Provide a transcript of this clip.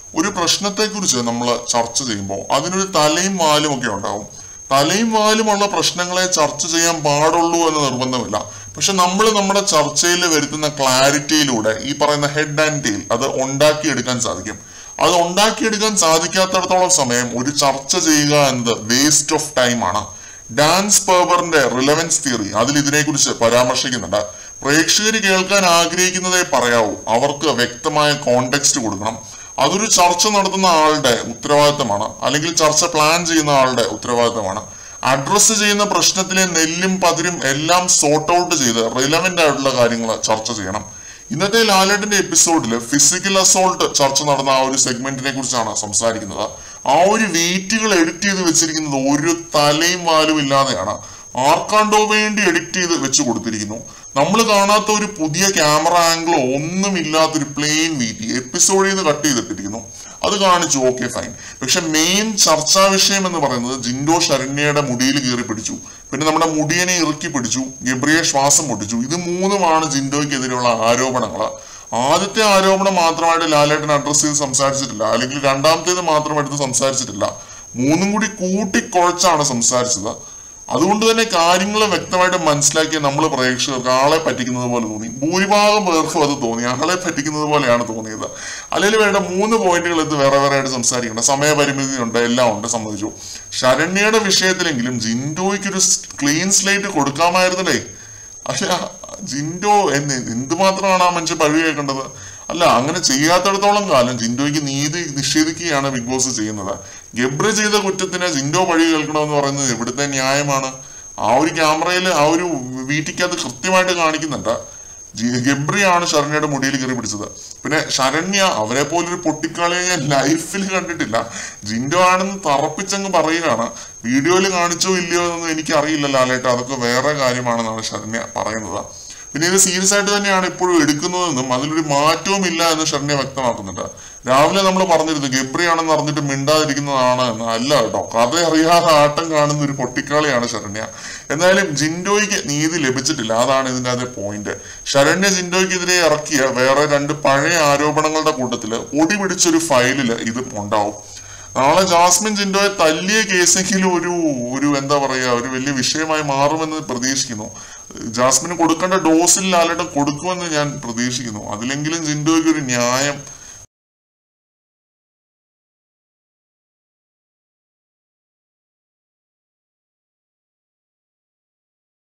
ഒരു പ്രശ്നത്തെക്കുറിച്ച് നമ്മൾ ചർച്ച ചെയ്യുമ്പോൾ അതിനൊരു തലയും വാലും ഒക്കെ ഉണ്ടാവും തലയും വാലുമുള്ള പ്രശ്നങ്ങളെ ചർച്ച ചെയ്യാൻ പാടുള്ളൂ എന്ന് നിർബന്ധമില്ല പക്ഷെ നമ്മൾ നമ്മുടെ ചർച്ചയിൽ വരുത്തുന്ന ക്ലാരിറ്റിയിലൂടെ ഈ പറയുന്ന ഹെഡ് ആൻഡ് ടെയിൽ അത് ഉണ്ടാക്കിയെടുക്കാൻ സാധിക്കും അത് ഉണ്ടാക്കിയെടുക്കാൻ സാധിക്കാത്തടത്തോളം സമയം ഒരു ചർച്ച ചെയ്യുക എന്നത് വേസ്റ്റ് ഓഫ് ടൈം ആണ് ഡാൻസ് പേബറിന്റെ റിലവൻസ് തിയറി അതിൽ ഇതിനെക്കുറിച്ച് പരാമർശിക്കുന്നുണ്ട് പ്രേക്ഷകർ കേൾക്കാൻ ആഗ്രഹിക്കുന്നതേ പറയാവൂ അവർക്ക് വ്യക്തമായ കോണ്ടെക്സ്റ്റ് കൊടുക്കണം അതൊരു ചർച്ച നടത്തുന്ന ആളുടെ ഉത്തരവാദിത്തമാണ് അല്ലെങ്കിൽ ചർച്ച പ്ലാൻ ചെയ്യുന്ന ആളുടെ ഉത്തരവാദിത്തമാണ് അഡ്രസ്സ് ചെയ്യുന്ന പ്രശ്നത്തിലെ നെല്ലും പതിരും എല്ലാം സോർട്ട് ഔട്ട് ചെയ്ത് റിലവന്റ് ആയിട്ടുള്ള കാര്യങ്ങൾ ചർച്ച ചെയ്യണം ഇന്നത്തെ ലാലേട്ടന്റെ എപ്പിസോഡിൽ ഫിസിക്കൽ അസോൾട്ട് ചർച്ച നടന്ന ആ ഒരു സെഗ്മെന്റിനെ കുറിച്ചാണ് സംസാരിക്കുന്നത് ആ ഒരു വെയിറ്റുകൾ എഡിറ്റ് ചെയ്ത് വെച്ചിരിക്കുന്നത് ഒരു തലയും വാലും ഇല്ലാതെയാണ് ആർക്കാണ്ടോ വേണ്ടി എഡിറ്റ് ചെയ്ത് വെച്ച് കൊടുത്തിരിക്കുന്നു നമ്മൾ കാണാത്ത ഒരു പുതിയ ക്യാമറ ആംഗിളോ ഒന്നുമില്ലാത്തൊരു പ്ലെയിൻ വീറ്റി എപ്പിസോഡിൽ നിന്ന് കട്ട് ചെയ്തിട്ടിരിക്കുന്നു അത് കാണിച്ചു ഓക്കെ ഫൈൻ പക്ഷെ മെയിൻ ചർച്ചാ വിഷയം എന്ന് പറയുന്നത് ജിൻഡോ ശരണ്യയുടെ മുടിയിൽ കയറി പിടിച്ചു പിന്നെ നമ്മുടെ മുടിയനെ ഇറുക്കി പിടിച്ചു ഗബ്രിയെ ശ്വാസം പൊട്ടിച്ചു ഇത് മൂന്നുമാണ് ജിൻഡോയ്ക്കെതിരെയുള്ള ആരോപണങ്ങൾ ആദ്യത്തെ ആരോപണം മാത്രമായിട്ട് ലാലേട്ടൻ അഡ്രസ് ചെയ്ത് സംസാരിച്ചിട്ടില്ല അല്ലെങ്കിൽ രണ്ടാമത്തേത് മാത്രം എടുത്ത് സംസാരിച്ചിട്ടില്ല മൂന്നും കൂടി കൂട്ടിക്കുഴച്ചാണ് സംസാരിച്ചത് അതുകൊണ്ട് തന്നെ കാര്യങ്ങൾ വ്യക്തമായിട്ട് മനസ്സിലാക്കിയ നമ്മൾ പ്രേക്ഷകർക്ക് ആളെ പറ്റിക്കുന്നത് പോലെ തോന്നി ഭൂരിഭാഗം പേർക്കും അത് തോന്നി ആളെ പറ്റിക്കുന്നത് പോലെയാണ് തോന്നിയത് അല്ലെങ്കിൽ വേണ്ട മൂന്ന് പോയിന്റുകൾ ഇത് വേറെ വേറെ ആയിട്ട് സംസാരിക്കണം സമയപരിമിതി ഉണ്ട് എല്ലാം ഉണ്ട് സമ്മതിച്ചു ശരണ്യയുടെ വിഷയത്തിലെങ്കിലും ജിൻഡോയ്ക്ക് ഒരു ക്ലീൻ സ്ലേറ്റ് കൊടുക്കാമായിരുന്നല്ലേ അല്ല ജിൻഡോ എന്ന് എന്തുമാത്രമാണ് ആ മനുഷ്യൻ പഴി കേൾക്കേണ്ടത് അല്ല അങ്ങനെ ചെയ്യാത്തിടത്തോളം കാലം ജിൻഡോയ്ക്ക് നീതി നിഷേധിക്കുകയാണ് ബിഗ് ബോസ് ചെയ്യുന്നത് ഗബ്രി ചെയ്ത കുറ്റത്തിന് ജിൻഡോ പഴി കേൾക്കണമെന്ന് പറയുന്നത് എവിടുത്തെ ന്യായമാണ് ആ ഒരു ക്യാമറയിൽ ആ ഒരു വീട്ടിക്കകത്ത് കൃത്യമായിട്ട് കാണിക്കുന്നുണ്ട് ജി- ഗബ്രിയാണ് ശരണ്യയുടെ മുടിയിൽ കയറി പിടിച്ചത് പിന്നെ ശരണ്യ അവരെ പോലൊരു പൊട്ടിക്കാളിയെ ഞാൻ ലൈഫിൽ കണ്ടിട്ടില്ല ജിൻഡോ ആണെന്ന് തറപ്പിച്ചങ്ങ് പറയുകയാണ് വീഡിയോയിൽ കാണിച്ചോ ഇല്ലയോ എന്നൊന്നും എനിക്ക് അറിയില്ല ലാലേട്ട അതൊക്കെ വേറെ കാര്യമാണെന്നാണ് ശരണ്യ പറയുന്നത് പിന്നെ ഇത് സീരിയസ് ആയിട്ട് തന്നെയാണ് ഇപ്പോഴും എടുക്കുന്നതെന്നും അതിലൊരു മാറ്റവും ഇല്ല എന്ന് ശരണ്യ വ്യക്തമാക്കുന്നുണ്ട് രാവിലെ നമ്മൾ പറഞ്ഞിരുന്നു ഗബ്രിയാണെന്ന് അറിഞ്ഞിട്ട് മിണ്ടാതിരിക്കുന്നതാണ് എന്ന് അല്ല കേട്ടോ കഥ അറിയാതെ ആട്ടം കാണുന്ന ഒരു പൊട്ടിക്കാളിയാണ് ശരണ്യ എന്നാലും ജിൻഡോയ്ക്ക് നീതി ലഭിച്ചിട്ടില്ല അതാണ് ഇതിന്റെ അതേ പോയിന്റ് ശരണ്യ ജിൻഡോയ്ക്കെതിരെ ഇറക്കിയ വേറെ രണ്ട് പഴയ ആരോപണങ്ങളുടെ കൂട്ടത്തില് ഒടി പിടിച്ചൊരു ഫയലില് ഇത് ഉണ്ടാവും നാളെ ജാസ്മിൻ ജിൻഡോയെ തല്ലിയ കേസെങ്കിലും ഒരു ഒരു എന്താ പറയാ ഒരു വലിയ വിഷയമായി മാറുമെന്ന് പ്രതീക്ഷിക്കുന്നു ജാസ്മിന് കൊടുക്കേണ്ട ഡോസിൽ ലാലേട്ടൻ കൊടുക്കുമെന്ന് ഞാൻ പ്രതീക്ഷിക്കുന്നു അതിലെങ്കിലും ജിൻഡോയ്ക്ക് ഒരു ന്യായം